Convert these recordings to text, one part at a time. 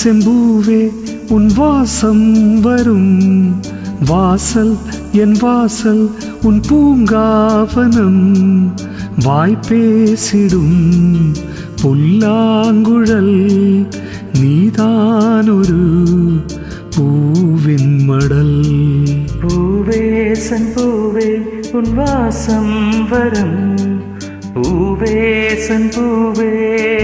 செம்பூவே உன் வாசம் வரும் வாசல் என் வாசல் உன் பூங்காவனம் வாய்ப்பேசிடும் புல்லாங்குழல் நீதானொரு பூவின் மடல் பூவே பூவே உன் வாசம் வரும் பூவே பூவே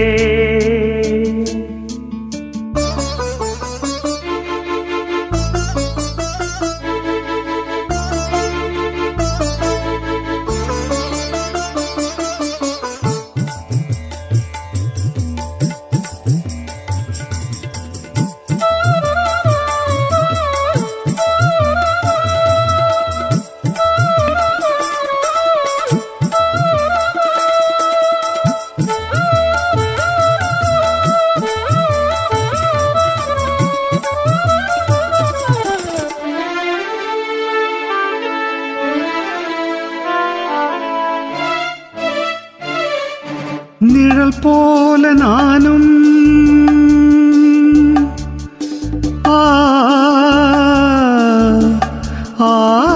நிழல் போல நானும் ஆ ஆ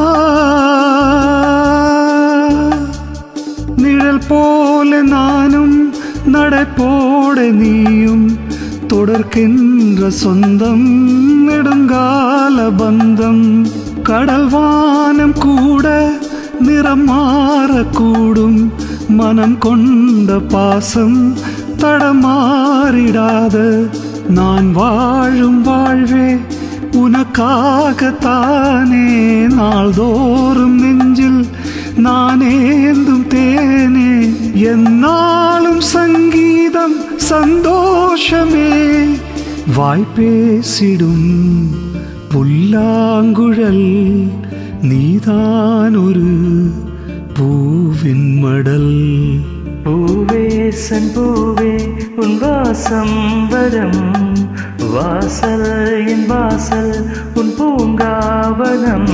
நிழல் போல நானும் நடப்போட நீயும் தொடர்கின்ற சொந்தம் நெடுங்கால பந்தம் கடல் வானம் கூட நிறம் மாறக்கூடும் மனம் கொண்ட பாசம் தடமாறிடாத நான் வாழும் வாழ்வே உனக்காகத்தானே நாள்தோறும் நெஞ்சில் நானேந்தும் தேனே என்னாலும் சங்கீதம் சந்தோஷமே வாய்ப்பேசிடும் புல்லாங்குழல் நீதான் ஒரு பூவின் மடல் பூவே பூவே உன் வாசம் வரும் வாசல் என் வாசல் உன் பூங்காவனம்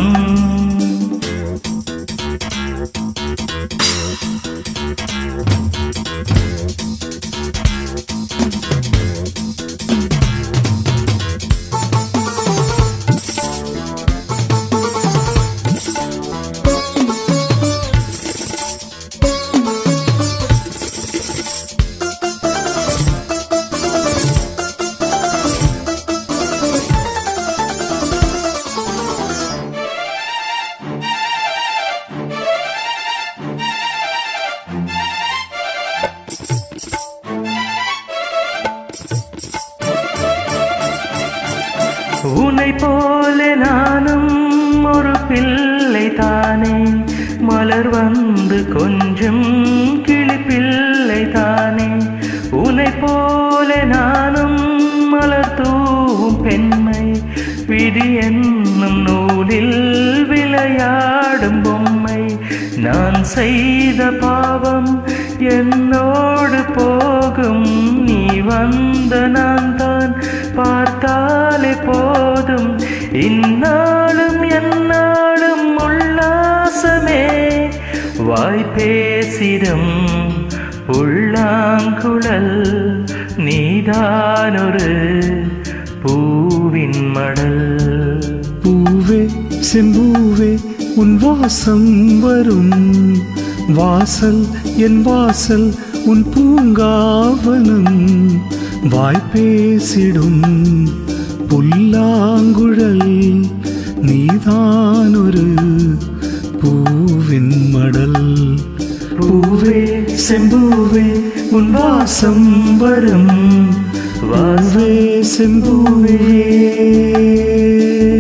உன்னை போல நானும் ஒரு பிள்ளை தானே மலர் வந்து கொஞ்சம் கிளி பிள்ளை தானே உன்னை போல நானும் மலர் தூவும் பெண்மை விதி என்னும் நூலில் விளையாடும் பொம்மை நான் செய்த பாவம் என்னோடு போகும் நீ வந்த நான் தான் பார்த்தாலே போதும் இந்நாளும் எந்நாளும் உல்லாசமே வாய் பேசிடும் புல்லாங்குழல் நீதானொரு பூவின் மடல் பூவே செம்பூவே உன் வாசம் வரும் வாசல் என் வாசல் உன் பூங்காவனம் வாய்ப்பேசிடும் புல்லாங்குழல் நீதானொரு பூவின் மடல் பூவே செம்பூவே உன் வாசம் வரும் வாவே செம்பூவே